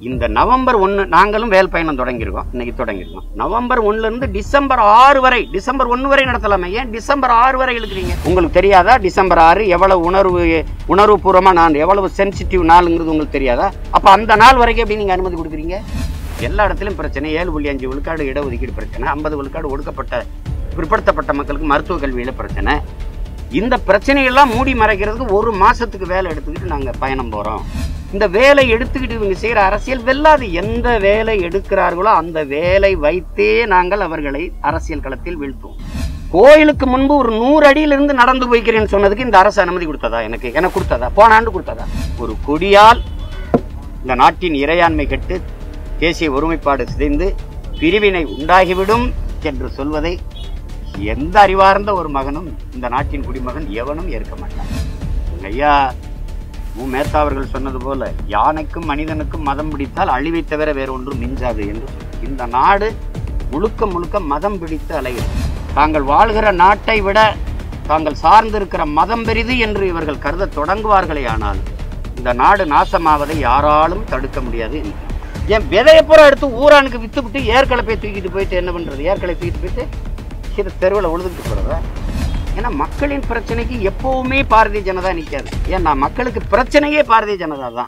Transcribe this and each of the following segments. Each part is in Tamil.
இந்த நவம்பர் ஒன்று நாங்களும் வேல் பயணம் தொடங்கியிருக்கோம் இன்னைக்கு தொடங்கியிருக்கோம் நவம்பர் ஒண்ணுல இருந்து டிசம்பர் ஆறு வரை டிசம்பர் ஒன்று வரை நடத்தலாமே ஏன் டிசம்பர் ஆறு வரை இழுக்கிறீங்க உங்களுக்கு தெரியாதா டிசம்பர் ஆறு எவ்வளவு உணர்வு உணர்வுபூர்வமாக நான் எவ்வளவு சென்சிட்டிவ் நாளுங்கிறது உங்களுக்கு தெரியாதா அப்போ அந்த நாள் வரைக்கும் எப்படி நீங்கள் அனுமதி கொடுக்குறீங்க எல்லா இடத்துலையும் பிரச்சனை ஏழு புள்ளி அஞ்சு விழுக்காடு இடஒதுக்கீடு பிரச்சனை ஐம்பது விழுக்காடு ஒடுக்கப்பட்ட பிற்படுத்தப்பட்ட மக்களுக்கு மருத்துவ கல்வியில் பிரச்சனை இந்த பிரச்சனையெல்லாம் மூடி மறைக்கிறதுக்கு ஒரு மாசத்துக்கு வேலை எடுத்துக்கிட்டு நாங்கள் பயணம் போகிறோம் இந்த வேலை எடுத்துக்கிட்டு இவங்க செய்கிற அரசியல் வெல்லாது எந்த வேலை எடுக்கிறார்களோ அந்த வேலை வைத்தே நாங்கள் அவர்களை அரசியல் களத்தில் வீழ்த்துவோம் கோயிலுக்கு முன்பு ஒரு நூறு அடியிலிருந்து நடந்து போய்க்கிறேன்னு சொன்னதுக்கு இந்த அரசு அனுமதி கொடுத்ததா எனக்கு எனக்கு கொடுத்ததா போன ஆண்டு கொடுத்ததா ஒரு கொடியால் இந்த நாட்டின் இறையாண்மை கெட்டு தேசிய ஒருமைப்பாடு சிதைந்து பிரிவினை உண்டாகிவிடும் என்று சொல்வதை எந்த அறிவார்ந்த ஒரு மகனும் இந்த நாட்டின் குடிமகன் எவனும் ஏற்க மாட்டான் எங்க ஐயா மு மேத்தா அவர்கள் சொன்னது போல யானைக்கும் மனிதனுக்கும் மதம் பிடித்தால் அழிவை தவிர வேற ஒன்றும் மிஞ்சாது என்று இந்த நாடு முழுக்க முழுக்க மதம் பிடித்து அலைகிறது தாங்கள் வாழ்கிற நாட்டை விட தாங்கள் சார்ந்திருக்கிற மதம் பெரிது என்று இவர்கள் கருத தொடங்குவார்களே ஆனால் இந்த நாடு நாசமாவதை யாராலும் தடுக்க முடியாது என்கிறார். ஏன் விதையை பூரா எடுத்து ஊரானுக்கு வித்து விட்டு ஏற்கலப்பை தூக்கிட்டு போயிட்டு என்ன பண்றது ஏற்கலை தூக்கிட்டு போயிட்டு இது தெருவில் உழுதுட்டு போறதா ஏன்னா மக்களின் பிரச்சனைக்கு எப்பவுமே பாரதிய ஜனதா நிக்காது ஏன்னா மக்களுக்கு பிரச்சனையே பாரதிய ஜனதா தான்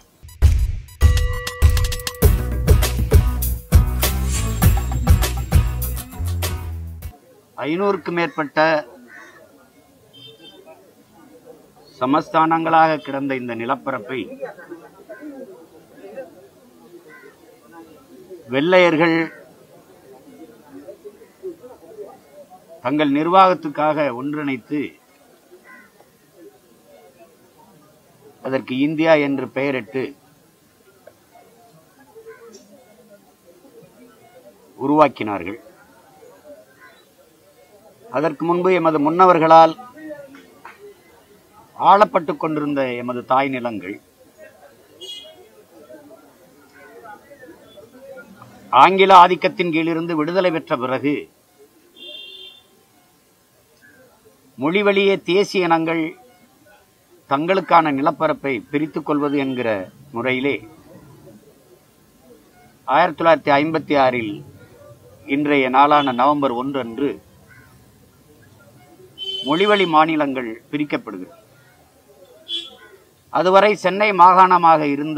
ஐநூறுக்கும் மேற்பட்ட சமஸ்தானங்களாக கிடந்த இந்த நிலப்பரப்பை வெள்ளையர்கள் தங்கள் நிர்வாகத்துக்காக ஒன்றிணைத்து அதற்கு இந்தியா என்று பெயரிட்டு உருவாக்கினார்கள் அதற்கு முன்பு எமது முன்னவர்களால் ஆளப்பட்டு கொண்டிருந்த எமது தாய் நிலங்கள் ஆங்கில ஆதிக்கத்தின் கீழிருந்து விடுதலை பெற்ற பிறகு மொழி வழியே தேசிய இனங்கள் தங்களுக்கான நிலப்பரப்பை பிரித்துக் கொள்வது என்கிற முறையிலே ஆயிரத்தி தொள்ளாயிரத்தி ஐம்பத்தி ஆறில் இன்றைய நாளான நவம்பர் ஒன்று அன்று மொழிவழி மாநிலங்கள் பிரிக்கப்படுகிறது அதுவரை சென்னை மாகாணமாக இருந்த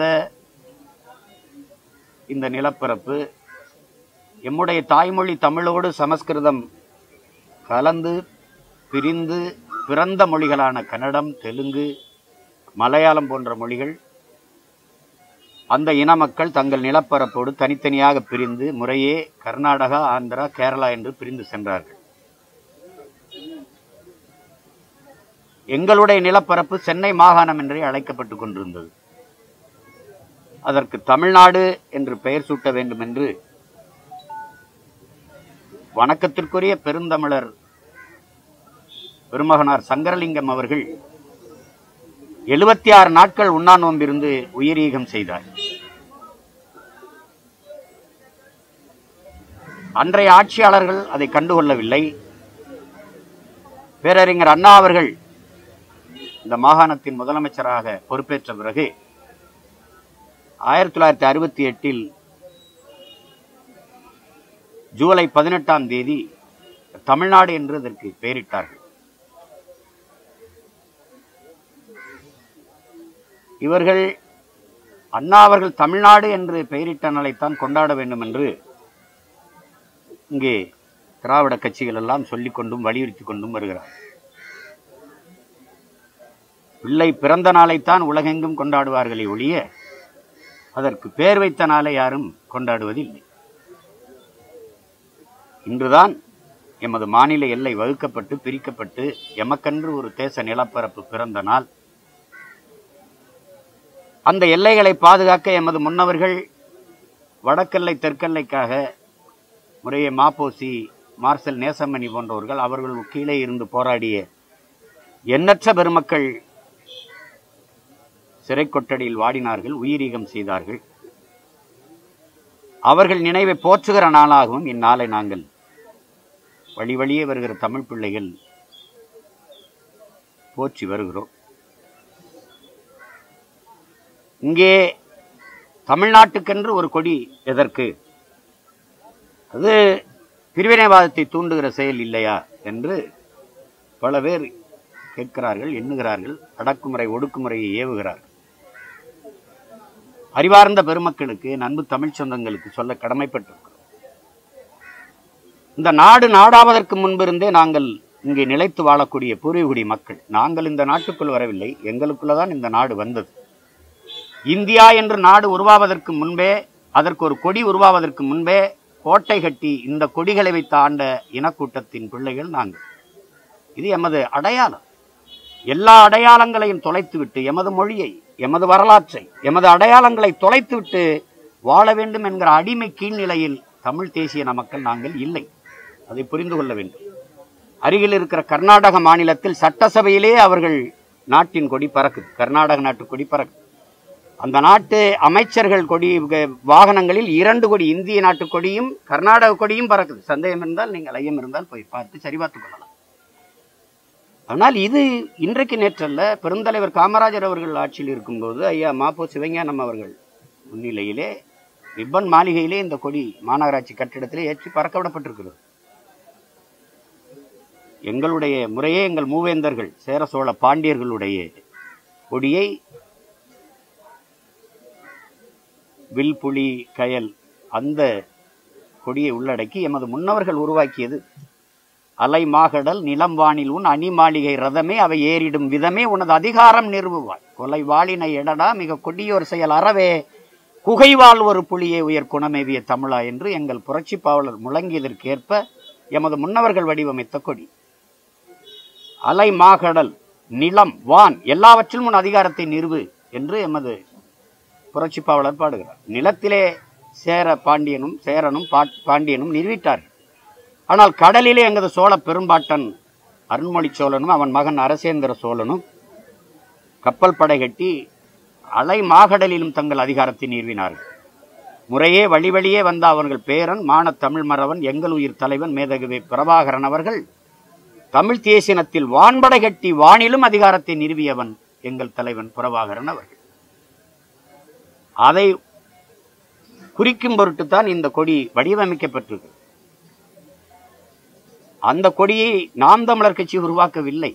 இந்த நிலப்பரப்பு எம்முடைய தாய்மொழி தமிழோடு சமஸ்கிருதம் கலந்து பிரிந்து பிறந்த மொழிகளான கன்னடம் தெலுங்கு மலையாளம் போன்ற மொழிகள் அந்த இன மக்கள் தங்கள் நிலப்பரப்போடு தனித்தனியாக பிரிந்து முறையே கர்நாடகா ஆந்திரா கேரளா என்று பிரிந்து சென்றார்கள் எங்களுடைய நிலப்பரப்பு சென்னை மாகாணம் என்றே அழைக்கப்பட்டுக் கொண்டிருந்தது அதற்கு தமிழ்நாடு என்று பெயர் சூட்ட வேண்டும் என்று வணக்கத்திற்குரிய பெருந்தமிழர் பெருமகனார் சங்கரலிங்கம் அவர்கள் எழுபத்தி ஆறு நாட்கள் உண்ணா நோம்பிருந்து உயிரீகம் செய்தார் அன்றைய ஆட்சியாளர்கள் அதை கண்டுகொள்ளவில்லை பேரறிஞர் அண்ணா அவர்கள் இந்த மாகாணத்தின் முதலமைச்சராக பொறுப்பேற்ற பிறகு ஆயிரத்தி தொள்ளாயிரத்தி அறுபத்தி எட்டில் ஜூலை பதினெட்டாம் தேதி தமிழ்நாடு என்று அதற்கு பெயரிட்டார்கள் இவர்கள் அண்ணா அவர்கள் தமிழ்நாடு என்று பெயரிட்ட நாளைத்தான் கொண்டாட வேண்டும் என்று இங்கே திராவிட கட்சிகள் எல்லாம் சொல்லிக் கொண்டும் வலியுறுத்தி கொண்டும் வருகிறார் பிள்ளை பிறந்த நாளைத்தான் உலகெங்கும் கொண்டாடுவார்களே ஒழிய அதற்கு பேர் வைத்த நாளை யாரும் கொண்டாடுவதில்லை இன்றுதான் எமது மாநில எல்லை வகுக்கப்பட்டு பிரிக்கப்பட்டு எமக்கென்று ஒரு தேச நிலப்பரப்பு பிறந்த நாள் அந்த எல்லைகளை பாதுகாக்க எமது முன்னவர்கள் வடக்கெல்லை தெற்கெல்லைக்காக முறையே மாப்போசி மார்சல் நேசமணி போன்றவர்கள் அவர்கள் கீழே இருந்து போராடிய எண்ணற்ற பெருமக்கள் சிறை கொட்டடியில் வாடினார்கள் உயிரீகம் செய்தார்கள் அவர்கள் நினைவை போற்றுகிற நாளாகவும் இந்நாளை நாங்கள் வழி வழியே வருகிற தமிழ் பிள்ளைகள் போற்றி வருகிறோம் இங்கே தமிழ்நாட்டுக்கென்று ஒரு கொடி எதற்கு அது பிரிவினைவாதத்தை தூண்டுகிற செயல் இல்லையா என்று பல பேர் கேட்கிறார்கள் எண்ணுகிறார்கள் அடக்குமுறை ஒடுக்குமுறையை ஏவுகிறார்கள் அறிவார்ந்த பெருமக்களுக்கு என் அன்பு தமிழ் சொந்தங்களுக்கு சொல்ல கடமைப்பட்டிருக்கிறோம் இந்த நாடு நாடாவதற்கு முன்பிருந்தே நாங்கள் இங்கே நிலைத்து வாழக்கூடிய பூர்வீகுடி மக்கள் நாங்கள் இந்த நாட்டுக்குள் வரவில்லை எங்களுக்குள்ளதான் இந்த நாடு வந்தது இந்தியா என்று நாடு உருவாவதற்கு முன்பே அதற்கு ஒரு கொடி உருவாவதற்கு முன்பே கோட்டை கட்டி இந்த கொடிகளை வைத்த ஆண்ட இனக்கூட்டத்தின் பிள்ளைகள் நாங்கள் இது எமது அடையாளம் எல்லா அடையாளங்களையும் தொலைத்துவிட்டு எமது மொழியை எமது வரலாற்றை எமது அடையாளங்களை தொலைத்துவிட்டு வாழ வேண்டும் என்கிற அடிமை கீழ்நிலையில் தமிழ் தேசிய மக்கள் நாங்கள் இல்லை அதை புரிந்து கொள்ள வேண்டும் அருகில் இருக்கிற கர்நாடக மாநிலத்தில் சட்டசபையிலே அவர்கள் நாட்டின் கொடி பறக்குது கர்நாடக நாட்டு கொடி பறக்குது அந்த நாட்டு அமைச்சர்கள் கொடி க- வாகனங்களில் இரண்டு கொடி இந்திய நாட்டு கொடியும் கர்நாடக கொடியும் பறக்குது சந்தேகம் இருந்தால் நீங்கள் ஐயம் இருந்தால் போய் பார்த்து சரிபார்த்துக் கொள்ளலாம் ஆனால் இது இன்றைக்கு நேற்றல்ல பெருந்தலைவர் காமராஜர் அவர்கள் ஆட்சியில் இருக்கும்போது ஐயா மாப்போ சிவஞானம் அவர்கள் முன்னிலையிலே ரிப்பன் மாளிகையிலே இந்த கொடி மாநகராட்சி கட்டிடத்திலே ஏற்றி பறக்க விடப்பட்டிருக்கிறது எங்களுடைய முறையே எங்கள் மூவேந்தர்கள் சேர சோழ பாண்டியர்களுடைய கொடியை வில் புலி கயல் அந்த கொடியை உள்ளடக்கி எமது முன்னவர்கள் உருவாக்கியது அலை மாகடல் நிலம் வானில் உன் அணி மாளிகை ரதமே அவை ஏறிடும் விதமே உனது அதிகாரம் நிறுவுவாய் கொலை வாளினை எடடா மிக கொடியோர் செயல் அறவே குகைவாள் ஒரு புலியை உயர் குணமேவிய தமிழா என்று எங்கள் புரட்சி பாவலர் முழங்கியதற்கேற்ப எமது முன்னவர்கள் வடிவமைத்த கொடி அலை மாகடல் நிலம் வான் எல்லாவற்றிலும் உன் அதிகாரத்தை நிறுவு என்று எமது புரட்சி பாவலர் பாடுகிறார் நிலத்திலே சேர பாண்டியனும் சேரனும் பாட்- பாண்டியனும் நிறுவிட்டார்கள் ஆனால் கடலிலே எங்கது சோழ பெரும்பாட்டன் அருண்மொழி சோழனும் அவன் மகன் அரசேந்திர சோழனும் கப்பல் படை கட்டி அலை மாகடலிலும் தங்கள் அதிகாரத்தை நிறுவினார்கள் முறையே வழி வழியே வந்த அவர்கள் பேரன் மானத் தமிழ் மறவன் எங்கள் உயிர் தலைவன் மேதகுவே பிரபாகரன் அவர்கள் தமிழ் தேசினத்தில் வான்படை கட்டி வானிலும் அதிகாரத்தை நிறுவியவன் எங்கள் தலைவன் பிரபாகரன் அவர்கள் அதை குறிக்கும் பொருட்டுத்தான் இந்த கொடி வடிவமைக்கப்பட்டிருக்கு அந்த கொடியை நாம் தமிழர் கட்சி உருவாக்கவில்லை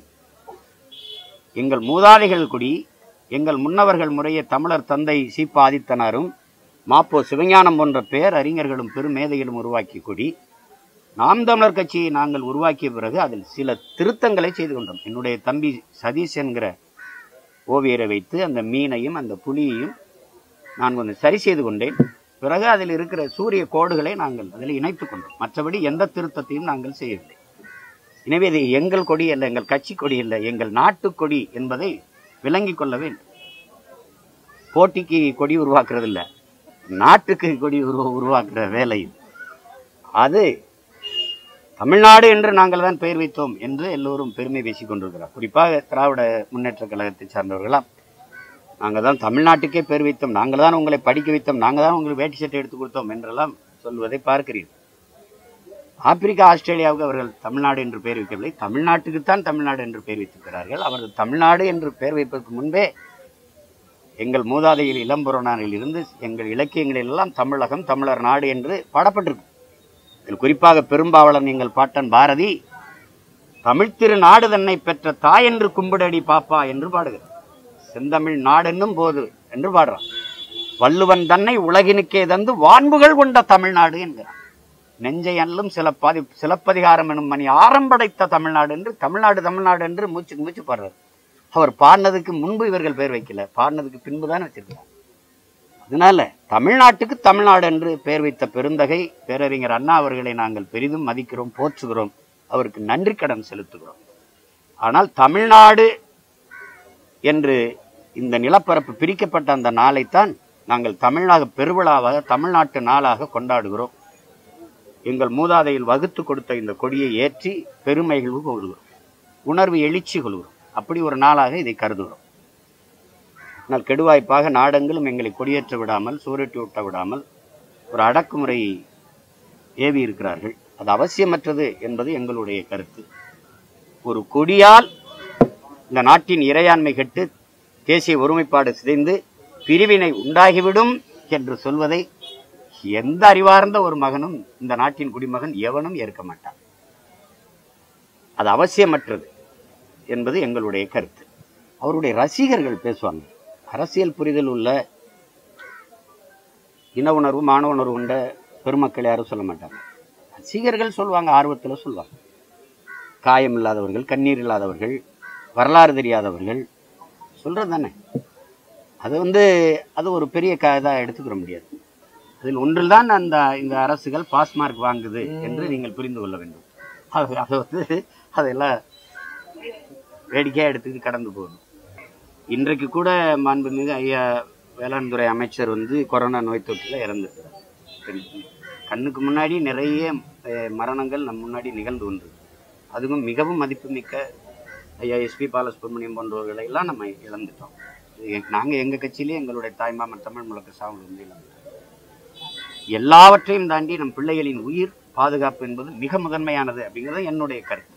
எங்கள் மூதாதைகள் கொடி எங்கள் முன்னவர்கள் முறையே தமிழர் தந்தை சீப்பா ஆதித்தனாரும் மாப்போ சிவஞானம் போன்ற பேர் அறிஞர்களும் பெருமேதைகளும் உருவாக்கிய கொடி நாம் தமிழர் கட்சியை நாங்கள் உருவாக்கிய பிறகு அதில் சில திருத்தங்களை செய்து கொண்டோம் என்னுடைய தம்பி சதீஷ் என்கிற ஓவியரை வைத்து அந்த மீனையும் அந்த புலியையும் நான் கொஞ்சம் சரி செய்து கொண்டேன் பிறகு அதில் இருக்கிற சூரிய கோடுகளை நாங்கள் அதில் இணைத்துக் கொண்டோம் மற்றபடி எந்த திருத்தத்தையும் நாங்கள் செய்யவில்லை எனவே இது எங்கள் கொடி அல்ல எங்கள் கட்சி கொடி அல்ல எங்கள் நாட்டு கொடி என்பதை விளங்கிக் கொள்ள வேண்டும் போட்டிக்கு கொடி உருவாக்குறது இல்ல நாட்டுக்கு கொடி உருவ உருவாக்குற வேலை இது. அது தமிழ்நாடு என்று நாங்கள் தான் பெயர் வைத்தோம் என்று எல்லோரும் பெருமை பேசிக் கொண்டிருக்கிறார் குறிப்பாக திராவிட முன்னேற்ற கழகத்தை சார்ந்தவர்களாம் நாங்கள் தான் தமிழ்நாட்டுக்கே பேர் வைத்தோம் நாங்கள் தான் உங்களை படிக்க வைத்தோம் நாங்கள் தான் உங்களுக்கு வேட்டி சட்டை எடுத்து கொடுத்தோம் என்றெல்லாம் சொல்வதை பார்க்கிறீர்கள் ஆப்பிரிக்கா ஆஸ்திரேலியாவுக்கு அவர்கள் தமிழ்நாடு என்று பெயர் வைக்கவில்லை தமிழ்நாட்டுக்குத்தான் தமிழ்நாடு என்று பெயர் வைத்திருக்கிறார்கள் அவர்கள் தமிழ்நாடு என்று பெயர் வைப்பதற்கு முன்பே எங்கள் மூதாதையில் இளம்புறனாரில் இருந்து எங்கள் இலக்கியங்களில் எல்லாம் தமிழகம் தமிழர் நாடு என்று பாடப்பட்டிருக்கு இதில் குறிப்பாக பெரும்பாவளன் எங்கள் பாட்டன் பாரதி தமிழ் திரு நாடு தன்னை பெற்ற தாய் என்று கும்பிடடி பாப்பா என்று பாடுகிறார் செந்தமிழ் நாடென்னும் போது என்று பாடுறான் வள்ளுவன் தன்னை உலகினுக்கே தந்து வான்புகள் கொண்ட தமிழ்நாடு என்கிறான் நெஞ்சை அல்லும் சிலப்பாதி சிலப்பதிகாரம் எனும் மணி ஆரம்படைத்த தமிழ்நாடு என்று தமிழ்நாடு தமிழ்நாடு என்று மூச்சுக்கு மூச்சு பாடுறார் அவர் பாடினதுக்கு முன்பு இவர்கள் பெயர் வைக்கல பாடினதுக்கு பின்பு தான் வச்சிருக்கிறார் அதனால தமிழ்நாட்டுக்கு தமிழ்நாடு என்று பெயர் வைத்த பெருந்தகை பேரறிஞர் அண்ணா அவர்களை நாங்கள் பெரிதும் மதிக்கிறோம் போற்றுகிறோம் அவருக்கு நன்றி கடன் செலுத்துகிறோம் ஆனால் தமிழ்நாடு என்று இந்த நிலப்பரப்பு பிரிக்கப்பட்ட அந்த நாளைத்தான் நாங்கள் தமிழாக பெருவிழாவாக தமிழ்நாட்டு நாளாக கொண்டாடுகிறோம் எங்கள் மூதாதையில் வகுத்து கொடுத்த இந்த கொடியை ஏற்றி பெருமைகள் கொள்கிறோம் உணர்வு எழுச்சி கொள்கிறோம் அப்படி ஒரு நாளாக இதை கருதுகிறோம் ஆனால் கெடுவாய்ப்பாக நாடெங்கிலும் எங்களை கொடியேற்ற விடாமல் சூரட்டி விட்ட விடாமல் ஒரு அடக்குமுறையை ஏவி இருக்கிறார்கள் அது அவசியமற்றது என்பது எங்களுடைய கருத்து ஒரு கொடியால் இந்த நாட்டின் இறையாண்மை கெட்டு தேசிய ஒருமைப்பாடு சிதைந்து பிரிவினை உண்டாகிவிடும் என்று சொல்வதை எந்த அறிவார்ந்த ஒரு மகனும் இந்த நாட்டின் குடிமகன் எவனும் ஏற்க மாட்டான் அது அவசியமற்றது என்பது எங்களுடைய கருத்து அவருடைய ரசிகர்கள் பேசுவாங்க அரசியல் புரிதல் உள்ள இன உணர்வு மான உணர்வு உண்ட பெருமக்கள் யாரும் சொல்ல மாட்டாங்க ரசிகர்கள் சொல்லுவாங்க ஆர்வத்தில் சொல்லுவாங்க காயம் இல்லாதவர்கள் கண்ணீர் இல்லாதவர்கள் வரலாறு தெரியாதவர்கள் சொல்கிறது தானே அது வந்து அது ஒரு பெரிய க இதாக எடுத்துக்கிற முடியாது அதில் ஒன்றில் தான் அந்த இந்த அரசுகள் பாஸ் மார்க் வாங்குது என்று நீங்கள் புரிந்து கொள்ள வேண்டும் அது அதை வந்து அதெல்லாம் வேடிக்கையாக எடுத்துக்கிட்டு கடந்து போகணும் இன்றைக்கு கூட மாண்புமிகு ஐயா வேளாண் துறை அமைச்சர் வந்து கொரோனா நோய் தொற்றில் இறந்துருக்கிறார் கண்ணுக்கு முன்னாடி நிறைய அஹ், மரணங்கள் நம் முன்னாடி நிகழ்ந்து ஒன்று அதுவும் மிகவும் மதிப்புமிக்க ஐயா எஸ்பி பாலசுப்ரமணியம் போன்றவர்களை எல்லாம் நம்ம இழந்துட்டோம் நாங்கள் எங்கள் கட்சியிலே எங்களுடைய தாய்மாமன் தமிழ் முழக்க சாவல் வந்து இழந்துட்டோம் எல்லாவற்றையும் தாண்டி நம் பிள்ளைகளின் உயிர் பாதுகாப்பு என்பது மிக முதன்மையானது அப்படிங்கிறது என்னுடைய கருத்து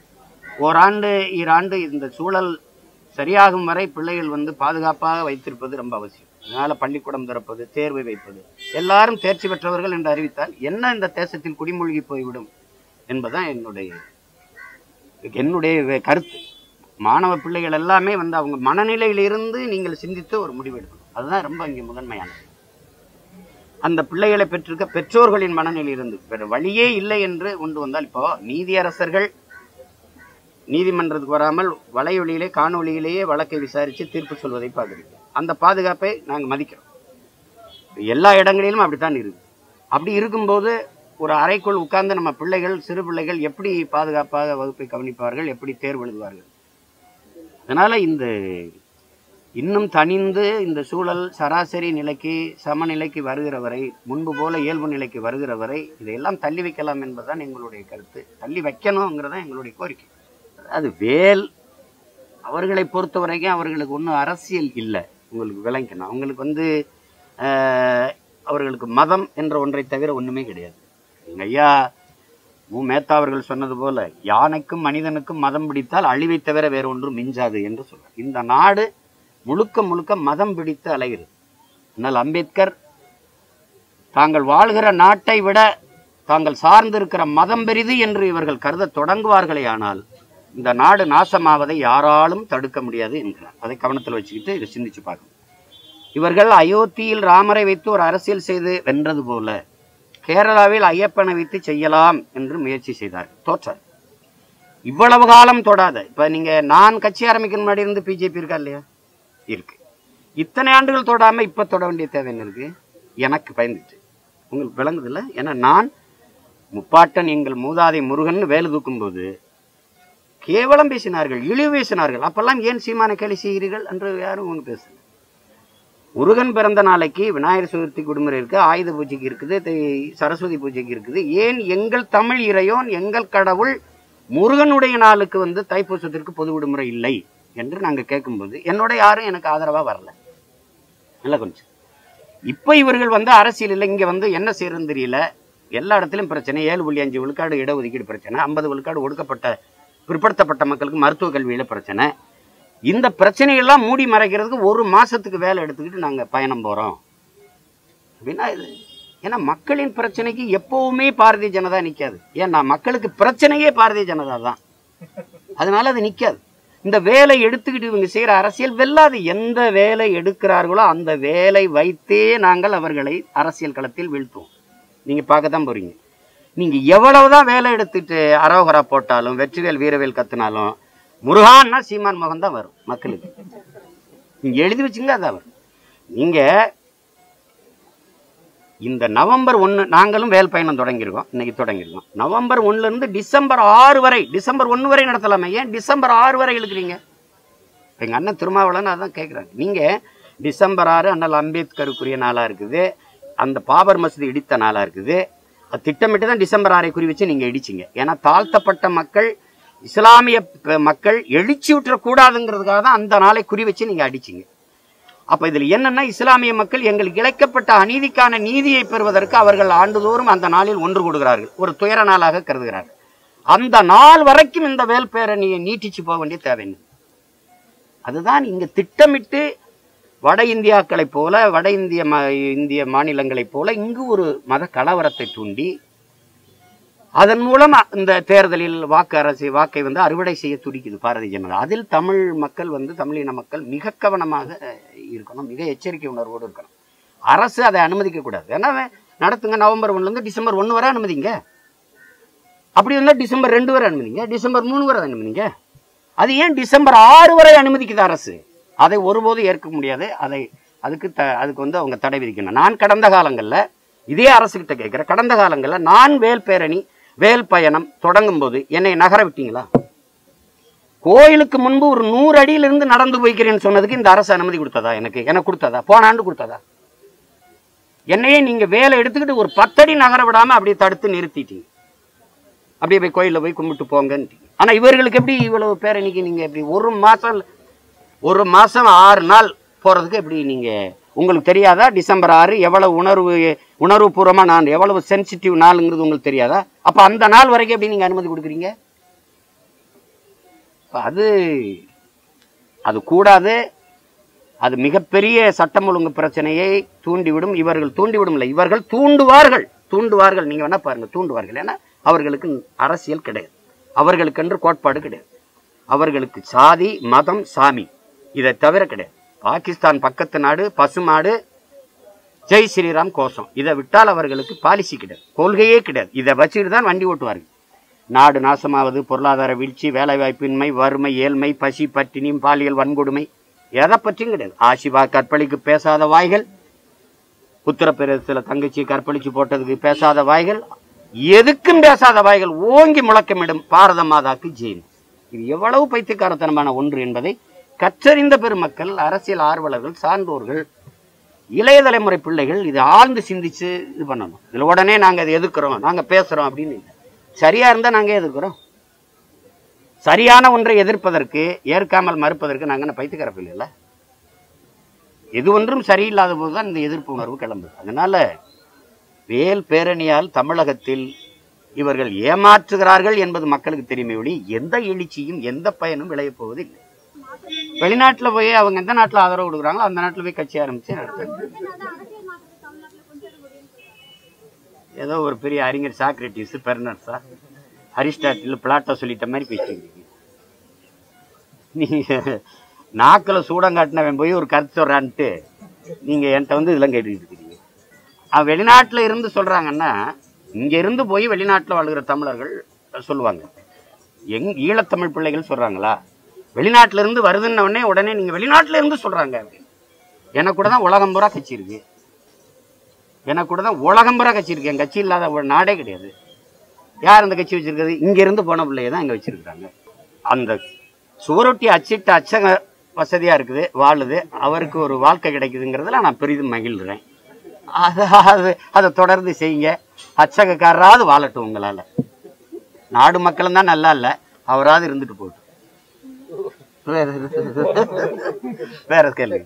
ஓராண்டு ஈராண்டு இந்த சூழல் சரியாகும் வரை பிள்ளைகள் வந்து பாதுகாப்பாக வைத்திருப்பது ரொம்ப அவசியம் அதனால பள்ளிக்கூடம் திறப்பது தேர்வு வைப்பது எல்லாரும் தேர்ச்சி பெற்றவர்கள் என்று அறிவித்தால் என்ன இந்த தேசத்தில் குடிமூழ்கி போய்விடும் என்பதுதான் என்னுடைய என்னுடைய வே- கருத்து மாணவ பிள்ளைகள் எல்லாமே வந்து அவங்க மனநிலையிலிருந்து நீங்கள் சிந்தித்து ஒரு முடிவு எடுக்கணும் அதுதான் ரொம்ப இங்கே முதன்மையானது அந்த பிள்ளைகளை பெற்றிருக்க பெற்றோர்களின் மனநிலையிலிருந்து வேற வழியே இல்லை என்று கொண்டு வந்தால் இப்போ நீதியரசர்கள் நீதிமன்றத்துக்கு வராமல் வலையொலியிலே காணொளியிலேயே வழக்கை விசாரித்து தீர்ப்பு சொல்வதை பார்க்குறீங்க அந்த பாதுகாப்பை நாங்கள் மதிக்கிறோம் எல்லா இடங்களிலும் அப்படித்தான் இருக்கு அப்படி இருக்கும்போது ஒரு அறைக்குள் உட்கார்ந்து நம்ம பிள்ளைகள் சிறு பிள்ளைகள் எப்படி பாதுகாப்பாக வகுப்பை கவனிப்பார்கள் எப்படி தேர்வு எழுதுவார்கள் அதனால இந்த இன்னும் தணிந்து இந்த சூழல் சராசரி நிலைக்கு சமநிலைக்கு வருகிற வரை முன்பு போல இயல்பு நிலைக்கு வருகிற வரை இதையெல்லாம் தள்ளி வைக்கலாம் என்பதுதான் எங்களுடைய கருத்து தள்ளி வைக்கணுங்கிறதான் எங்களுடைய கோரிக்கை அது வேல் அவர்களை பொறுத்த வரைக்கும் அவர்களுக்கு ஒன்றும் அரசியல் இல்லை உங்களுக்கு விளங்கணும் அவங்களுக்கு வந்து ஆஹ், அவர்களுக்கு மதம் என்ற ஒன்றை தவிர ஒன்றுமே கிடையாது எங்க ஐயா மு மேத்தா அவர்கள் சொன்னது போல யானைக்கும் மனிதனுக்கும் மதம் பிடித்தால் அழிவை தவிர வேற ஒன்றும் மிஞ்சாது என்று சொல்றார் இந்த நாடு முழுக்க முழுக்க மதம் பிடித்து அலைகிறது ஆனால் அம்பேத்கர் தாங்கள் வாழ்கிற நாட்டை விட தாங்கள் சார்ந்திருக்கிற மதம் பெரிது என்று இவர்கள் கருத தொடங்குவார்களே ஆனால் இந்த நாடு நாசமாவதை யாராலும் தடுக்க முடியாது என்கிறார் அதை கவனத்தில் வச்சுக்கிட்டு இதை சிந்திச்சு பார்க்கணும் இவர்கள் அயோத்தியில் ராமரை வைத்து ஒரு அரசியல் செய்து வென்றது போல கேரளாவில் ஐயப்பனை வைத்து செய்யலாம் என்று முயற்சி செய்தார் தோற்றார் இவ்வளவு காலம் தொடாத இப்ப நீங்க நான் கட்சி ஆரம்பிக்கிற முன்னாடி இருந்து பிஜேபி இருக்கா இல்லையா இருக்கு இத்தனை ஆண்டுகள் தொடாம இப்ப தொட வேண்டிய தேவை என்ன இருக்கு எனக்கு பயந்துச்சு உங்களுக்கு விளங்குது இல்ல ஏன்னா நான் முப்பாட்டன் எங்கள் மூதாதை முருகன் வேலு தூக்கும்போது கேவலம் பேசினார்கள் இழிவு பேசினார்கள் அப்பெல்லாம் ஏன் சீமான கேலி செய்கிறீர்கள் என்று யாரும் ஒன்று பேசல முருகன் பிறந்த நாளைக்கு விநாயகர் சதுர்த்திக்கு விடுமுறை இருக்கு ஆயுத பூஜைக்கு இருக்குது தை- சரஸ்வதி பூஜைக்கு இருக்குது ஏன் எங்கள் தமிழ் இறையோன் எங்கள் கடவுள் முருகனுடைய நாளுக்கு வந்து தைப்பூசத்திற்கு பொது விடுமுறை இல்லை என்று நாங்க கேட்கும்போது என்னோட யாரும் எனக்கு ஆதரவா வரல நல்லா கொஞ்சம் இப்ப இவர்கள் வந்து அரசியல் இல்லை இங்க வந்து என்ன செய்யறதுன்னு தெரியல எல்லா இடத்துலயும் பிரச்சனை ஏழு புள்ளி அஞ்சு விழுக்காடு இடஒதுக்கீடு பிரச்சனை ஐம்பது விழுக்காடு ஒடுக்கப்பட்ட பிற்படுத்தப்பட்ட மக்களுக்கு மருத்துவ கல்வியில பிரச்சனை இந்த பிரச்சனையெல்லாம் மூடி மறைக்கிறதுக்கு ஒரு மாசத்துக்கு வேலை எடுத்துக்கிட்டு நாங்க பயணம் போறோம் அப்படின்னா இது ஏன்னா மக்களின் பிரச்சனைக்கு எப்பவுமே பாரதிய ஜனதா நிக்காது ஏன்னா மக்களுக்கு பிரச்சனையே பாரதிய ஜனதா தான் அதனால அது நிக்காது இந்த வேலை எடுத்துக்கிட்டு இவங்க செய்யற அரசியல் வெல்லாது எந்த வேலை எடுக்கிறார்களோ அந்த வேலை வைத்தே நாங்கள் அவர்களை அரசியல் களத்தில் வீழ்த்துவோம் நீங்க பார்க்கத்தான் போறீங்க நீங்க எவ்வளவுதான் வேலை எடுத்துட்டு அரோகரா போட்டாலும் வெற்றிவேல் வீரவேல் கத்துனாலும் முருகான்னா சீமான் முகம் தான் வரும் மக்களுக்கு நீங்க எழுதி வச்சுங்க அதான் வரும் நீங்க இந்த நவம்பர் ஒன்று நாங்களும் வேல் பயணம் தொடங்கியிருக்கோம் இன்னைக்கு தொடங்கியிருக்கோம் நவம்பர் ஒண்ணுல இருந்து டிசம்பர் ஆறு வரை டிசம்பர் ஒன்று வரை நடத்தலாமே ஏன் டிசம்பர் ஆறு வரை இழுக்கிறீங்க எங்க அண்ணன் திருமாவளவன் அதான் கேட்குறாங்க நீங்க டிசம்பர் ஆறு அண்ணல் அம்பேத்கருக்குரிய நாளா இருக்குது அந்த பாபர் மசூதி இடித்த நாளா இருக்குது அது திட்டமிட்டு தான் டிசம்பர் ஆறை குறி வச்சு நீங்க இடிச்சிங்க ஏன்னா தாழ்த்தப்பட்ட மக்கள் இஸ்லாமிய ப- மக்கள் எழுச்சி விட்டுறக்கூடாதுங்கிறதுக்காக தான் அந்த நாளை குறி வச்சு நீங்க அடிச்சீங்க அப்ப இதுல என்னன்னா இஸ்லாமிய மக்கள் எங்களுக்கு இழைக்கப்பட்ட அநீதிக்கான நீதியை பெறுவதற்கு அவர்கள் ஆண்டுதோறும் அந்த நாளில் ஒன்று கூடுகிறார்கள் ஒரு துயர நாளாக கருதுகிறார்கள் அந்த நாள் வரைக்கும் இந்த வேல் பேரணியை நீட்டிச்சு போக வேண்டிய தேவை என்ன? அதுதான் இங்க திட்டமிட்டு வட இந்தியாக்களைப் போல வட இந்திய மா இந்திய மாநிலங்களைப் போல இங்கு ஒரு மத கலவரத்தை தூண்டி அதன் மூலம் இந்த தேர்தலில் வாக்கு அரசு வாக்கை வந்து அறுவடை செய்ய துடிக்குது பாரதிய ஜனதா அதில் தமிழ் மக்கள் வந்து தமிழின மக்கள் மிக கவனமாக இருக்கணும் மிக எச்சரிக்கை உணர்வோடு இருக்கணும் அரசு அதை அனுமதிக்க கூடாது ஏன்னா நடத்துங்க நவம்பர் ஒன்றுலேருந்து டிசம்பர் ஒன்று வரை அனுமதிங்க அப்படி இருந்தால் டிசம்பர் ரெண்டு வரை அனுமதிங்க டிசம்பர் மூணு வரை அனுமதிங்க அது ஏன் டிசம்பர் ஆறு வரை அனுமதிக்குது அரசு அதை ஒருபோதும் ஏற்க முடியாது அதை அதுக்கு த அதுக்கு வந்து அவங்க தடை விதிக்கணும் நான் கடந்த காலங்களில் இதே அரசுகிட்ட கேட்குறேன் கடந்த காலங்களில் நான் வேல் பேரணி வேல் பயணம் தொடங்கும் போது என்னை நகர விட்டீங்களா கோயிலுக்கு முன்பு ஒரு நூறு அடியிலிருந்து நடந்து போய்க்கிறேன்னு சொன்னதுக்கு இந்த அரசு அனுமதி கொடுத்ததா எனக்கு எனக்கு கொடுத்ததா போன ஆண்டு கொடுத்ததா என்னையே நீங்க வேலை எடுத்துக்கிட்டு ஒரு பத்தடி நகர விடாம அப்படியே தடுத்து நிறுத்திட்டீங்க அப்படியே போய் கோயிலில் போய் கும்பிட்டு போங்கன்ட்டீங்க ஆனா இவர்களுக்கு எப்படி இவ்வளவு பேரணிக்கு நீங்க எப்படி ஒரு மாசம் ஒரு மாசம் ஆறு நாள் போறதுக்கு எப்படி நீங்க உங்களுக்கு தெரியாதா டிசம்பர் ஆறு எவ்வளவு உணர்வு உணர்வுபூர்வமா நான் எவ்வளவு சென்சிட்டிவ் நாளுங்கிறது உங்களுக்கு தெரியாதா அப்ப அந்த நாள் வரைக்கும் எப்படி நீங்க அனுமதி கொடுக்குறீங்க அப்ப அது அது கூடாது அது மிகப்பெரிய சட்டம் ஒழுங்கு பிரச்சனையை தூண்டிவிடும் இவர்கள் தூண்டிவிடும் இல்லை இவர்கள் தூண்டுவார்கள் தூண்டுவார்கள் நீங்க வேணா பாருங்க தூண்டுவார்கள் ஏன்னா அவர்களுக்கு அரசியல் கிடையாது அவர்களுக்கென்று கோட்பாடு கிடையாது அவர்களுக்கு சாதி மதம் சாமி இதை தவிர கிடையாது பாகிஸ்தான் பக்கத்து நாடு பசுமாடு ஜெய் ஸ்ரீராம் கோஷம் இதை விட்டால் அவர்களுக்கு பாலிசி கிடையாது கொள்கையே கிடையாது இதை வச்சுட்டு தான் வண்டி ஓட்டுவார்கள் நாடு நாசமாவது பொருளாதார வீழ்ச்சி வேலைவாய்ப்பின்மை வறுமை ஏழ்மை பசி பட்டினி பாலியல் வன்கொடுமை எதை பற்றியும் கிடையாது ஆசிவா கற்பழிக்கு பேசாத வாய்கள் உத்தரப்பிரதேசத்தில் தங்கச்சி கற்பழிச்சு போட்டதுக்கு பேசாத வாய்கள் எதுக்கும் பேசாத வாய்கள் ஓங்கி முழக்கமிடும் பாரத மாதாக்கு ஜெயின் இது எவ்வளவு பைத்தியக்காரத்தனமான ஒன்று என்பதை கற்றறிந்த பெருமக்கள் அரசியல் ஆர்வலர்கள் சான்றோர்கள் இளைய தலைமுறை பிள்ளைகள் இதை ஆழ்ந்து சிந்திச்சு இது பண்ணணும் இதில் உடனே நாங்கள் இதை எதிர்க்கிறோம் நாங்கள் பேசுகிறோம் அப்படின்னு இல்லை சரியா இருந்தால் நாங்கள் எதிர்க்கிறோம் சரியான ஒன்றை எதிர்ப்பதற்கு ஏற்காமல் மறுப்பதற்கு நாங்கள் என்ன பைத்தியக்கார பிள்ளைல எது ஒன்றும் சரியில்லாத போது தான் இந்த எதிர்ப்பு உணர்வு கிளம்புது அதனால வேல் பேரணியால் தமிழகத்தில் இவர்கள் ஏமாற்றுகிறார்கள் என்பது மக்களுக்கு தெரியுமே ஒழி எந்த எழுச்சியும் எந்த பயனும் விளையப் போவதில்லை வெளிநாட்டுல போய் அவங்க எந்த நாட்டுல ஆதரவு கொடுக்குறாங்களோ அந்த நாட்டுல போய் கட்சி ஆரம்பிச்சு நடத்துறாங்க ஏதோ ஒரு பெரிய அறிஞர் சாக்ரட்டிஸ் பெர்னர்ஸா அரிஸ்டாட்டில் பிளாட்டோ சொல்லிட்ட மாதிரி பேசிட்டு இருக்கீங்க நீங்க நாக்கில் சூடம் காட்டினவன் போய் ஒரு கருத்து சொல்றான்ட்டு நீங்க என்கிட்ட வந்து இதெல்லாம் கேட்டுக்கிட்டு இருக்கீங்க அவன் வெளிநாட்டுல இருந்து சொல்றாங்கன்னா இங்க இருந்து போய் வெளிநாட்டுல வாழ்கிற தமிழர்கள் சொல்லுவாங்க எங் ஈழத்தமிழ் பிள்ளைகள் சொல்றாங்களா வெளிநாட்டுல இருந்து வருதுன்ன உடனே உடனே நீங்க வெளிநாட்டுல இருந்து சொல்றாங்க அப்படின்னு. எனக்கு கூட தான் உலகம் பூரா கட்சி இருக்கு எனக்கு கூட தான் உலகம் பூரா கட்சி இருக்கு என் கட்சி இல்லாத ஒரு நாடே கிடையாது யார் அந்த கட்சி வச்சிருக்கிறது இங்க இருந்து போன பிள்ளைய தான் இங்க வச்சிருக்காங்க அந்த சுவரொட்டி அச்சிட்ட அச்சக வசதியா இருக்குது வாழுது அவருக்கு ஒரு வாழ்க்கை கிடைக்குதுங்கிறதுல நான் பெரிதும் மகிழ்கிறேன் அது அது அதை தொடர்ந்து செய்யுங்க அச்சகக்காரராவது வாழட்டும் உங்களால நாடு மக்களும் தான் நல்லா இல்லை அவராவது இருந்துட்டு போகட்டும் வேற வேற கேள்வி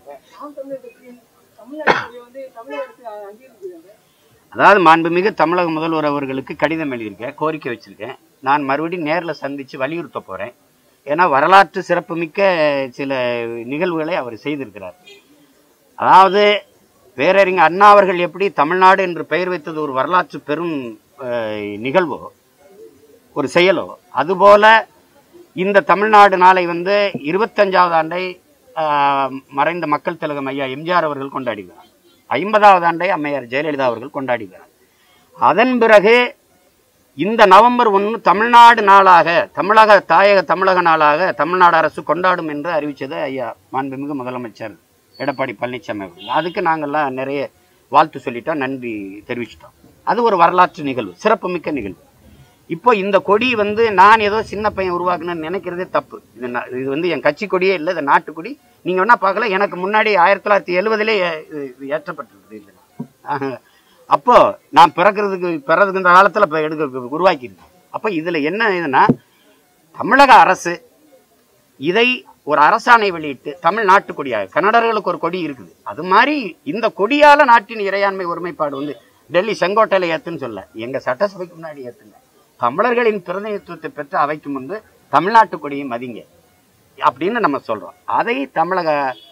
அதாவது மாண்புமிகு தமிழக முதல்வர் அவர்களுக்கு கடிதம் எழுதியிருக்கேன் கோரிக்கை வச்சிருக்கேன் நான் மறுபடியும் நேரில் சந்திச்சு வலியுறுத்த போறேன் ஏன்னா வரலாற்று சிறப்புமிக்க சில நிகழ்வுகளை அவர் செய்திருக்கிறார் அதாவது பேரறிஞர் அண்ணா அவர்கள் எப்படி தமிழ்நாடு என்று பெயர் வைத்தது ஒரு வரலாற்று பெரும் அஹ், நிகழ்வோ ஒரு செயலோ அதுபோல இந்த தமிழ்நாடு நாளை வந்து இருபத்தஞ்சாவது ஆண்டை ஆஹ், மறைந்த மக்கள் திலகம் ஐயா எம்ஜிஆர் அவர்கள் கொண்டாடுகிறார் ஐம்பதாவது ஆண்டை அம்மையார் ஜெயலலிதா அவர்கள் கொண்டாடுகிறார் அதன் பிறகு இந்த நவம்பர் ஒன்று தமிழ்நாடு நாளாக தமிழக தாயக தமிழக நாளாக தமிழ்நாடு அரசு கொண்டாடும் என்று அறிவித்தது ஐயா மாண்புமிகு முதலமைச்சர் எடப்பாடி பழனிசாமி அவர்கள் அதுக்கு நாங்கள்லாம் நிறைய வாழ்த்து சொல்லிட்டோம் நன்றி தெரிவிச்சிட்டோம் அது ஒரு வரலாற்று நிகழ்வு சிறப்புமிக்க நிகழ்வு இப்போ இந்த கொடி வந்து நான் ஏதோ சின்ன பையன் உருவாக்கணும்னு நினைக்கிறதே தப்பு இது நான் இது வந்து என் கட்சி கொடியே இல்லை இது நாட்டுக்கொடி நீங்க வேணா பார்க்கல எனக்கு முன்னாடி ஆயிரத்தி தொள்ளாயிரத்தி எழுபதுலே இது ஏற்றப்பட்டிருக்குது இது. ஆஹ். அப்போ நான் பிறக்கிறதுக்கு பிறகு இந்த காலத்துல இப்போ எடுக்க உருவாக்கியிருக்கேன் அப்போ இதுல என்ன இதுன்னா தமிழக அரசு இதை ஒரு அரசாணை வெளியிட்டு தமிழ் நாட்டு கொடியாக கன்னடர்களுக்கு ஒரு கொடி இருக்குது அது மாதிரி இந்த கொடியால நாட்டின் இறையாண்மை ஒருமைப்பாடு வந்து டெல்லி செங்கோட்டையில ஏத்துன்னு சொல்ல எங்க சட்டசபைக்கு முன்னாடி ஏத்துங்க தமிழர்களின் பிரதிநிதித்துவத்தை பெற்று அவைக்கு முன்பு தமிழ்நாட்டு கொடியை மதிங்க அப்படின்னு நம்ம சொல்றோம் அதை தமிழக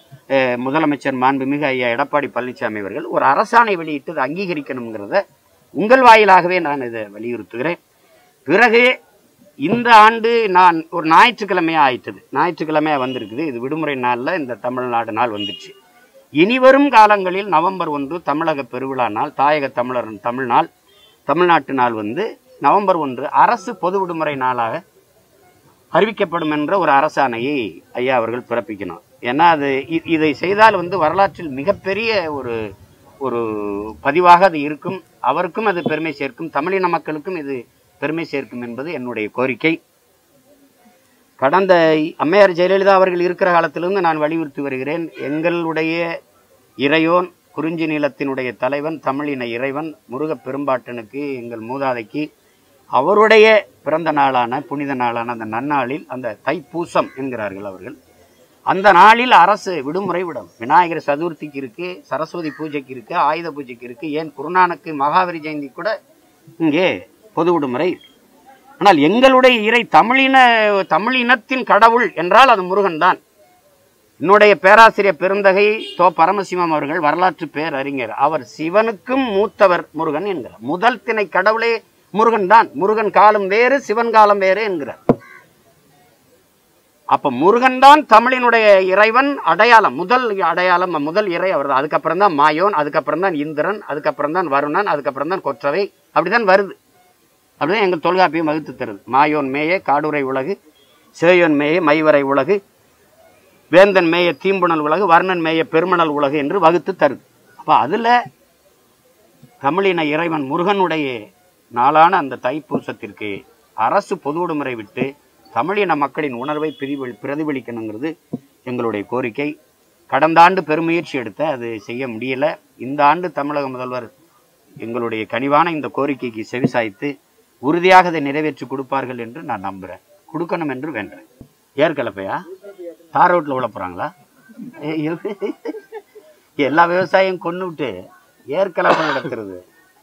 அஹ், முதலமைச்சர் மாண்புமிகு ஐயா எடப்பாடி பழனிசாமி அவர்கள் ஒரு அரசாணை வெளியிட்டு இதை அங்கீகரிக்கணுங்கிறத உங்கள் வாயிலாகவே நான் இதை வலியுறுத்துகிறேன் பிறகு இந்த ஆண்டு நான் ஒரு ஞாயிற்றுக்கிழமையா ஆயிட்டது ஞாயிற்றுக்கிழமையா வந்திருக்குது இது விடுமுறை நாளில் இந்த தமிழ்நாடு நாள் வந்துச்சு இனிவரும் காலங்களில் நவம்பர் ஒன்று தமிழக பெருவிழா நாள் தாயக தமிழர் தமிழ்நாள் தமிழ்நாட்டு நாள் வந்து நவம்பர் ஒன்று அரசு பொது விடுமுறை நாளாக அறிவிக்கப்படும் என்ற ஒரு அரசாணையை ஐயா அவர்கள் பிறப்பிக்கணும் ஏன்னா அது இ- இதை செய்தால் வந்து வரலாற்றில் மிகப்பெரிய ஒரு ஒரு பதிவாக அது இருக்கும் அவருக்கும் அது பெருமை சேர்க்கும் தமிழின மக்களுக்கும் இது பெருமை சேர்க்கும் என்பது என்னுடைய கோரிக்கை கடந்த அம்மையார் ஜெயலலிதா அவர்கள் இருக்கிற காலத்திலிருந்து நான் வலியுறுத்தி வருகிறேன் எங்களுடைய இறையோன் குறிஞ்சி நிலத்தினுடைய தலைவன் தமிழின இறைவன் முருகப் பெரும்பாட்டனுக்கு எங்கள் மூதாதைக்கு அவருடைய பிறந்த நாளான புனித நாளான அந்த நன்னாளில் அந்த தைப்பூசம் என்கிறார்கள் அவர்கள் அந்த நாளில் அரசு விடுமுறை விடும் விநாயகர் சதுர்த்திக்கு இருக்கு சரஸ்வதி பூஜைக்கு இருக்கு ஆயுத பூஜைக்கு இருக்கு ஏன் குருநானக்கு மகாவீர் ஜெயந்தி கூட இங்கே பொது விடுமுறை ஆனால் எங்களுடைய இறை தமிழின தமிழ் இனத்தின் கடவுள் என்றால் அது முருகன் தான் என்னுடைய பேராசிரியர் பெருந்தகை தோ பரமசிவம் அவர்கள் வரலாற்று பேர் அறிஞர் அவர் சிவனுக்கும் மூத்தவர் முருகன் என்கிறார் முதல் திணை கடவுளே முருகன் தான் முருகன் காலம் வேறு சிவன் காலம் வேறு என்கிறார் அப்ப முருகன் தான் தமிழினுடைய இறைவன் அடையாளம் முதல் அடையாளம் முதல் இறை அவர் தான் அதுக்கப்புறம் தான் மாயோன் அதுக்கப்புறம் தான் இந்திரன் அதுக்கப்புறம் தான் வருணன் அதுக்கப்புறம் தான் கொற்றவை அப்படிதான் வருது அப்படிதான் எங்கள் தொல்காப்பியம் வகுத்து தருது மாயோன் மேய காடுரை உலகு சேயோன் மேய மைவரை உலகு வேந்தன் மேய தீம்புணல் உலகு வர்ணன் மேய பெருமணல் உலகு என்று வகுத்து தருது அப்ப அதுல தமிழின இறைவன் முருகனுடைய நாளான அந்த தைப்பூசத்திற்கு அரசு பொது விடுமுறை விட்டு தமிழின மக்களின் உணர்வை பிரதிபலி பிரதிபலிக்கணுங்கிறது எங்களுடைய கோரிக்கை கடந்த ஆண்டு பெருமுயற்சி எடுத்த அது செய்ய முடியல இந்த ஆண்டு தமிழக முதல்வர் எங்களுடைய கனிவான இந்த கோரிக்கைக்கு செவிசாய்த்து உறுதியாக அதை நிறைவேற்றி கொடுப்பார்கள் என்று நான் நம்புறேன் கொடுக்கணும் என்று வேண்டேன் ஏற்கலப்பையா தார் ரோட்டில் விழ போறாங்களா ஏ, இல்ல. எல்லா விவசாயம் கொண்டு விட்டு ஏற்கலப்பை நடத்துறது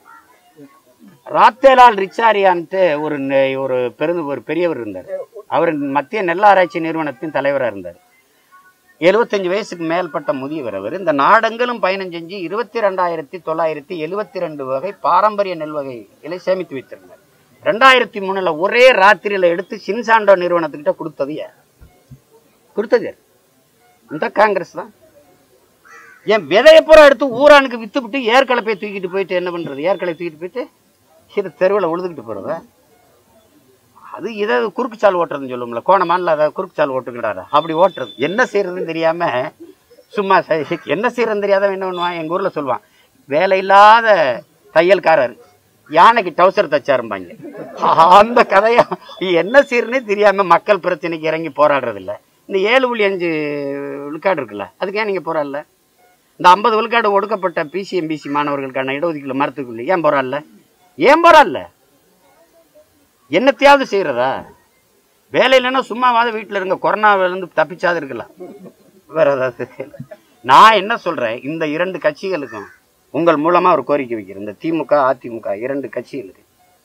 ராத்தேலால் ரிச்சாரியான்ட்டு ஒரு நெ- ஒரு பெரு ஒரு பெரியவர் இருந்தார் அவர் மத்திய நெல் ஆராய்ச்சி நிறுவனத்தின் தலைவராக இருந்தார் எழுபத்தஞ்சு வயசுக்கு மேற்பட்ட முதியவர் அவர் இந்த நாடெங்கிலும் பயணம் செஞ்சு இருபத்தி ரெண்டாயிரத்தி தொள்ளாயிரத்தி எழுபத்தி ரெண்டு வகை பாரம்பரிய நெல் வகைகளை சேமித்து வைத்திருந்தார் ரெண்டாயிரத்தி மூணுல ஒரே ராத்திரியில எடுத்து சின்சாண்டோ நிறுவனத்துக்கிட்ட கொடுத்தது யார் கொடுத்தது யார் இந்த காங்கிரஸ் தான் என் விதைய பூரா எடுத்து ஊரானுக்கு வித்து விட்டு ஏற்கலப்பை தூக்கிட்டு போயிட்டு என்ன பண்றது ஏற்கலை தூக்கிட்டு போயிட்டு இது தெருவில் உழுதுகிட்டு போறத அது இதை குறுக்கு சால் ஓட்டுறதுன்னு சொல்லுவோம்ல கோணமான்ல அதை குறுக்கு சால் ஓட்டுக்கிறாரு அப்படி ஓட்டுறது என்ன செய்யறதுன்னு தெரியாம சும்மா ச- என்ன செய்யறதுன்னு தெரியாதவன் என்ன பண்ணுவான் எங்க ஊர்ல சொல்லுவான் வேலை இல்லாத தையல்காரர் யானைக்கு டவுசர் தச்சாரும்பாங்க அந்த கதையா என்ன செய்யறதுனே தெரியாம மக்கள் பிரச்சனைக்கு இறங்கி போராடுறது இல்ல இந்த ஏழு புள்ளி அஞ்சு விழுக்காடு இருக்குல்ல அதுக்கு ஏன் நீங்க போராடல இந்த ஐம்பது விழுக்காடு ஒடுக்கப்பட்ட பிசிஎம்பிசி மாணவர்களுக்கான இடஒதுக்கீடு மரத்துக்குள்ள ஏன் போராடல ஏன் போராடல என்னத்தையாவது செய்யறதா வேலை இல்லைன்னா சும்மாவாத வீட்டில் இருங்க கொரோனாவிலேருந்து தப்பிச்சாது இருக்கலாம் வேற ஏதாவது செய்யல. நான் என்ன சொல்றேன் இந்த இரண்டு கட்சிகளுக்கும் உங்கள் மூலமா ஒரு கோரிக்கை வைக்கிறேன் இந்த திமுக அதிமுக இரண்டு கட்சிகளுக்கு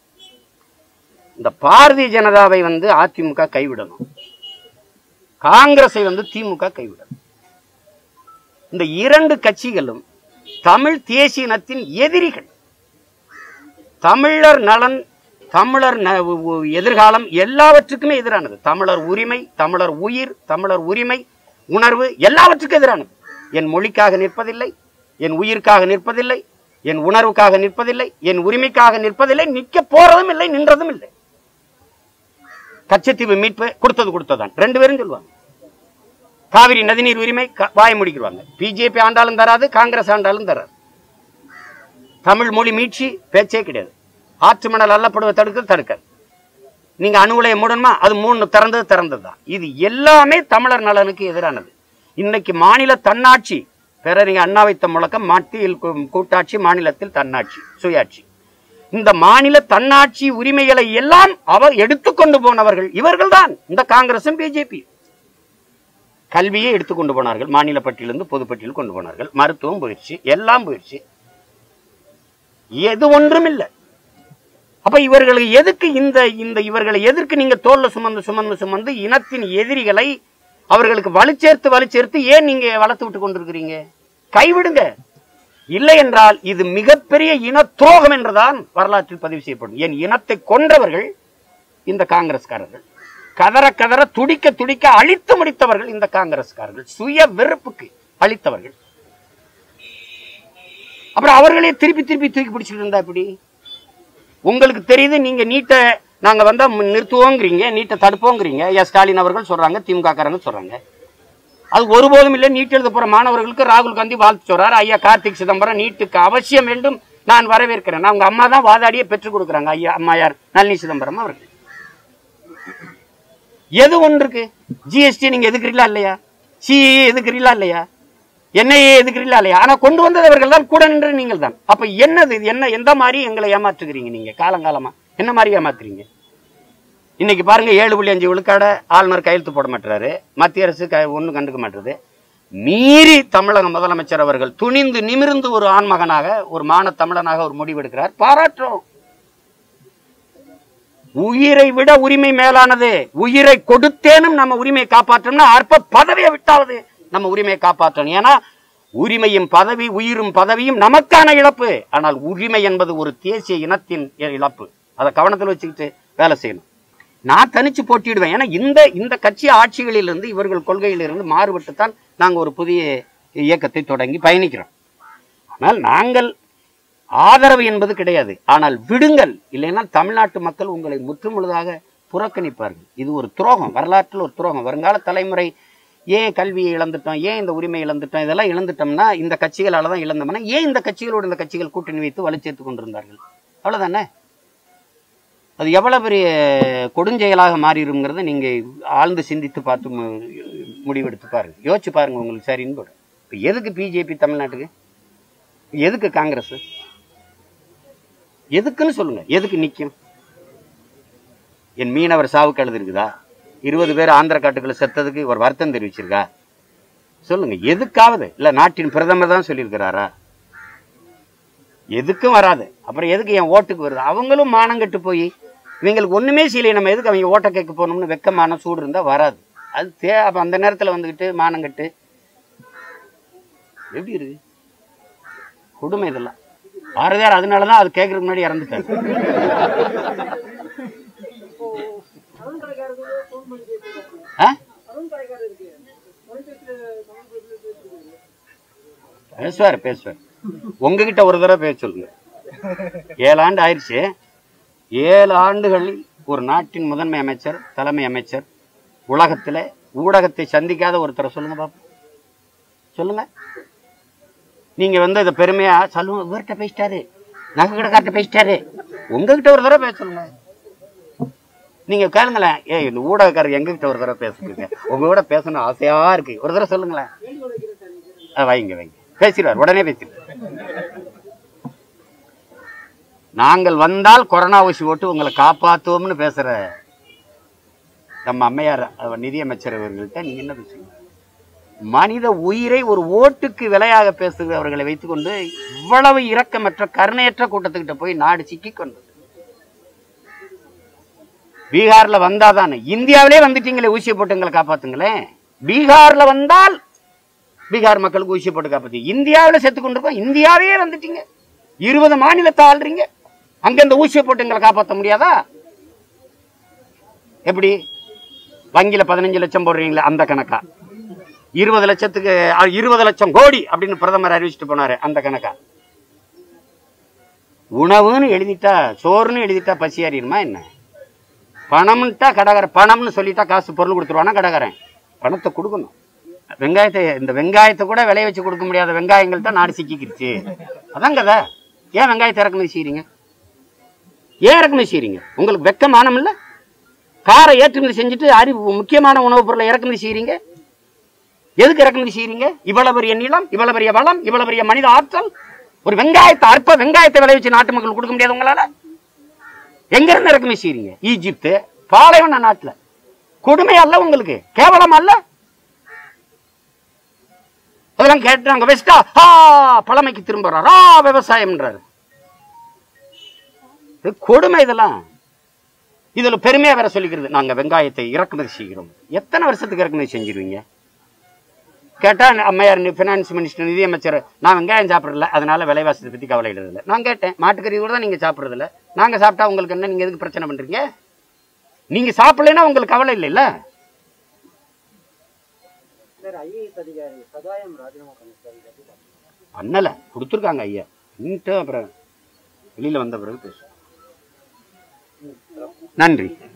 இந்த பாரதிய ஜனதாவை வந்து அதிமுக கைவிடணும் காங்கிரஸை வந்து திமுக கைவிடணும் இந்த இரண்டு கட்சிகளும் தமிழ் தேசியனத்தின் எதிரிகள் தமிழர் நலன் தமிழர் ந- உ- உ- எதிர்காலம் எல்லாவற்றுக்குமே எதிரானது தமிழர் உரிமை தமிழர் உயிர் தமிழர் உரிமை உணர்வு எல்லாவற்றுக்கும் எதிரானது என் மொழிக்காக நிற்பதில்லை என் உயிருக்காக நிற்பதில்லை என் உணர்வுக்காக நிற்பதில்லை என் உரிமைக்காக நிற்பதில்லை நிற்க போறதும் இல்லை நின்றதும் இல்லை கச்சத்தீவு மீட்பு கொடுத்தது கொடுத்ததான் ரெண்டு பேரும் சொல்லுவாங்க காவிரி நதிநீர் உரிமை க- வாயை முடிக்கிடுவாங்க பிஜேபி ஆண்டாலும் தராது காங்கிரஸ் ஆண்டாலும் தராது தமிழ் மொழி மீட்சி பேச்சே கிடையாது ஆற்று மணல் அள்ளப்படுவதை தடுக்க தடுக்க நீங்க அணு உலையை மூடணுமா அது மூணு திறந்தது திறந்தது தான் இது எல்லாமே தமிழர் நலனுக்கு எதிரானது இன்னைக்கு மாநில தன்னாட்சி பேரறிஞர் அண்ணா வைத்த முழக்கம் மத்தியில் கூ- கூட்டாட்சி மாநிலத்தில் தன்னாட்சி சுயாட்சி இந்த மாநில தன்னாட்சி உரிமைகளை எல்லாம் அவர் எடுத்துக்கொண்டு போனவர்கள் இவர்கள்தான் இந்த காங்கிரசும் பிஜேபி கல்வியை எடுத்துக்கொண்டு போனார்கள் மாநில பட்டியலிருந்து பொதுப்பட்டியல் கொண்டு போனார்கள் மருத்துவம் போயிடுச்சு எல்லாம் போயிடுச்சு எது ஒன்றும் இல்லை அப்ப இவர்களுக்கு எதுக்கு இந்த இந்த இவர்களை எதற்கு நீங்க தோல்ல சுமந்து சுமந்து சுமந்து இனத்தின் எதிரிகளை அவர்களுக்கு வலுச்சேர்த்து வலுச்சேர்த்து ஏன் நீங்க வளர்த்து விட்டு கொண்டிருக்கிறீங்க கைவிடுங்க இல்லை என்றால் இது மிகப்பெரிய இன துரோகம் என்றுதான் வரலாற்றில் பதிவு செய்யப்படும் என் இனத்தை கொன்றவர்கள் இந்த காங்கிரஸ்காரர்கள் கதற கதற துடிக்க துடிக்க அழித்து முடித்தவர்கள் இந்த காங்கிரஸ்காரர்கள் சுய வெறுப்புக்கு அழித்தவர்கள் அப்புறம் அவர்களே திருப்பி திருப்பி தூக்கி பிடிச்சிட்டு இருந்தா இப்படி உங்களுக்கு தெரியுது நீங்க நீட்டை நாங்க வந்தா நிறுத்துவோங்கிறீங்க நீட்டை தடுப்போங்கிறீங்க ஐயா ஸ்டாலின் அவர்கள் சொல்றாங்க திமுக காரங்க சொல்றாங்க அது ஒருபோதும் இல்லை நீட் எழுத போற மாணவர்களுக்கு ராகுல் காந்தி வாழ்த்து சொல்றாரு ஐயா கார்த்திக் சிதம்பரம் நீட்டுக்கு அவசியம் வேண்டும் நான் வரவேற்கிறேன் அவங்க அம்மா தான் வாதாடியே பெற்றுக் கொடுக்குறாங்க ஐயா அம்மாயார் நளினி சிதம்பரம் அவர்கள் எது ஒன்று இருக்கு ஜிஎஸ்டி நீங்க எதுக்குறீங்களா இல்லையா சிஏ எதுக்குறீங்களா இல்லையா என்ஐஏ எதுக்குறீங்களா இல்லையா ஆனா கொண்டு வந்தவர்கள் தான் கூட நின்று நீங்கள் தான் அப்ப என்னது இது? என்ன எந்த மாதிரி எங்களை ஏமாற்றுகிறீங்க நீங்க காலங்காலமா என்ன மாதிரி ஏமாத்துறீங்க இன்னைக்கு பாருங்க ஏழு புள்ளி அஞ்சு விழுக்காட ஆளுநர் கையெழுத்து போட மாட்டாரு மத்திய அரசு க ஒன்றும் கண்டுக்க மாட்டுறது மீறி தமிழக முதலமைச்சர் அவர்கள் துணிந்து நிமிர்ந்து ஒரு ஆண்மகனாக ஒரு மான தமிழனாக ஒரு முடிவெடுக்கிறார் பாராட்டுறோம் உயிரை விட உரிமை மேலானது உயிரை கொடுத்தேனும் நம்ம உரிமையை காப்பாற்றணும்னா அற்ப பதவியை விட்டாவது நம்ம உரிமையை காப்பாற்றணும் ஏன்னா உரிமையும் பதவி உயிரும் பதவியும் நமக்கான இழப்பு ஆனால் உரிமை என்பது ஒரு தேசிய இனத்தின் இழப்பு அதை கவனத்தில் வச்சுக்கிட்டு வேலை செய்யணும் நான் தனிச்சு போட்டியிடுவேன் ஏன்னா இந்த இந்த கட்சி ஆட்சிகளிலிருந்து இவர்கள் கொள்கையிலிருந்து மாறுபட்டு தான் நாங்கள் ஒரு புதிய இயக்கத்தை தொடங்கி பயணிக்கிறோம் ஆனால் நாங்கள் ஆதரவு என்பது கிடையாது ஆனால் விடுங்கள் இல்லைன்னா தமிழ்நாட்டு மக்கள் உங்களை முற்றுமுழுதாக புறக்கணிப்பார்கள் இது ஒரு துரோகம் வரலாற்றில் ஒரு துரோகம் வருங்கால தலைமுறை ஏன் கல்வியை இழந்துட்டோம் ஏன் இந்த உரிமை இழந்துட்டோம் இதெல்லாம் இழந்துட்டோம்னா இந்த கட்சிகளால தான் இழந்தோம்னா ஏன் இந்த கட்சிகளோடு இந்த கட்சிகள் கூட்டணி வைத்து வலுச்சேர்த்து கொண்டிருந்தார்கள் அவ்வளவுதானே அது எவ்வளவு பெரிய கொடுஞ்செயலாக மாறிடுங்கிறத நீங்க ஆழ்ந்து சிந்தித்து பார்த்து மு- முடிவெடுத்து பாருங்க யோசிச்சு பாருங்க உங்களுக்கு சரின்னு போடும் இப்ப எதுக்கு பிஜேபி தமிழ்நாட்டுக்கு எதுக்கு காங்கிரஸ் எதுக்குன்னு சொல்லுங்க எதுக்கு நிக்கும் என் மீனவர் சாவுக்கு எழுதிருக்குதா இருபது பேர் ஆந்திர காட்டுக்குள்ள செத்ததுக்கு ஒரு வருத்தம் தெரிவிச்சிருக்கா சொல்லுங்க எதுக்காவது இல்ல நாட்டின் பிரதமர் தான் சொல்லியிருக்கிறாரா எதுக்கும் வராது அப்புறம் எதுக்கு என் ஓட்டுக்கு வருது அவங்களும் மானங்கெட்டு போய் இவங்களுக்கு ஒண்ணுமே செய்யலை நம்ம எதுக்கு அவங்க ஓட்டை கேட்க போகணும்னு வெக்கமான சூடு இருந்தா வராது அது தே அப்ப அந்த நேரத்துல வந்துகிட்டு மானங்கெட்டு எப்படி இருக்கு கொடுமை இதெல்லாம் பாரதியார் அதனாலதான் அது கேட்கறதுக்கு முன்னாடி இறந்துட்டாரு ஆ? பேசுவார் பேசுவார் உங்ககிட்ட ஒரு தடவை பேச சொல்லுங்க ஏழு ஆண்டு ஆயிடுச்சு ஏழு ஆண்டுகளில் ஒரு நாட்டின் முதன்மை அமைச்சர் தலைமை அமைச்சர் உலகத்துல ஊடகத்தை சந்திக்காத ஒருத்தரை சொல்லுங்க பாப்போம் சொல்லுங்க நீங்க வந்து இதை பெருமையா சொல்லுங்க இவர்கிட்ட பேசிட்டாரு நகை கடைக்கார்ட்ட பேசிட்டாரு உங்ககிட்ட ஒரு தடவை பேச சொல்லுங்க நீங்க கேளுங்களேன் ஏய் இந்த ஊடகக்காரர் எங்ககிட்ட ஒரு தடவை பேசுங்க உங்க கூட பேசணும் ஆசையா இருக்கு ஒரு தடவை சொல்லுங்களேன் ஆ, வைங்க வைங்க பேசிடுவார் உடனே பேசிடுவார் நாங்கள் வந்தால் கொரோனா ஊசி போட்டு உங்களை காப்பாத்துவோம்னு பேசுற நம்ம அம்மையார் அவர் நிதியமைச்சர் அவர்கள்ட்ட நீங்க என்ன பேசுறீங்க மனித உயிரை ஒரு ஓட்டுக்கு விலையாக பேசுகிறவர்களை வைத்துக்கொண்டு இவ்வளவு இரக்கமற்ற கருணையற்ற கூட்டத்துக்கிட்ட போய் நாடு சிக்கிக் கொண்டது பீகார்ல வந்தாதானே இந்தியாவிலே வந்துட்டீங்களே ஊசியை போட்டு எங்களை காப்பாத்துங்களேன் பீகார்ல வந்தால் பீகார் மக்களுக்கு ஊசி போட்டு காப்பாத்தி இந்தியாவில செத்து கொண்டிருக்கோம் இந்தியாவே வந்துட்டீங்க இருபது மாநிலத்தை ஆள்றீங்க அங்க இந்த ஊசியை போட்டு எங்களை காப்பாற்ற முடியாதா எப்படி வங்கியில பதினஞ்சு லட்சம் போடுறீங்களே அந்த கணக்கா இருபது லட்சத்துக்கு அ, இருபது லட்சம் கோடி அப்படின்னு பிரதமர் அறிவிச்சிட்டு போனாரு அந்த கணக்கா உணவுன்னு எழுதிட்டா சோறுன்னு எழுதிட்டா பசி அறியுமா என்ன பணம்ட்டா கடைக்காரன் பணம்னு சொல்லிட்டா காசு பொருள் கொடுத்துருவானா கடைக்காரன் பணத்தை கொடுக்கணும் வெங்காயத்தை இந்த வெங்காயத்தை கூட விளைய வச்சு கொடுக்க முடியாத வெங்காயங்கள் தான் நாடு சிக்கிக்கிருச்சு அதான் கதை ஏன் வெங்காயத்தை இறக்குமதி செய்றீங்க ஏன் இறக்குமதி செய்றீங்க உங்களுக்கு வெக்கமானம் இல்ல காரை ஏற்றுமதி செஞ்சுட்டு அறிவு முக்கியமான உணவுப் பொருளை இறக்குமதி செய்றீங்க எதுக்கு இறக்குமதி செய்றீங்க இவ்வளவு பெரிய நிலம் இவ்வளவு பெரிய வளம் இவ்வளவு பெரிய மனித ஆற்றல் ஒரு வெங்காயத்தை அற்ப வெங்காயத்தை விளைவிச்சு நாட்டு மக்கள் கொடுக்க முடியாது உங்களால எங்க இருந்து இறக்குமதி செய்றீங்க ஈஜிப்து பாலைவன நாட்டுல கொடுமை அல்ல உங்களுக்கு கேவலம் அல்ல அதெல்லாம் கேட்டாங்க வெஸ்டா ஆ பழமைக்கு திரும்புறார் ஆ விவசாயம்ன்றாரு இது கொடுமை இதெல்லாம் இதுல பெருமையா வேற சொல்லிக்கிறது நாங்க வெங்காயத்தை இறக்குமதி செய்கிறோம் எத்தனை வருஷத்துக்கு இறக்குமதி செஞ்சிருவீங்க கேட்டா அம்மையார் ஃபினான்ஸ் மினிஸ்டர் நிதியமைச்சர் நான் வெங்காயம் சாப்பிடல அதனால விலைவாசத்தை பத்தி கவலையிடுறது இல்லை நான் கேட்டேன் மாட்டுக்கறி கூட தான் நீங்க சாப்பிடுறது இல்ல நாங்க சாப்பிட்டா உங்களுக்கு என்ன நீங்க எதுக்கு பிரச்சனை பண்றீங்க நீங்க சாப்பிடலைன்னா உங்களுக்கு கவலை இல்லைல்ல சார் ஐஏஎஸ் அதிகாரி சகாயம் ராஜினாமா பண்ணிருக்காரு இதை எப்படி பாக்குறீங்க? பண்ணல கொடுத்துருக்காங்க ஐயா இன்னும் அப்புறம் வெளியில வந்த பிறகு பேசுவோம் நன்றி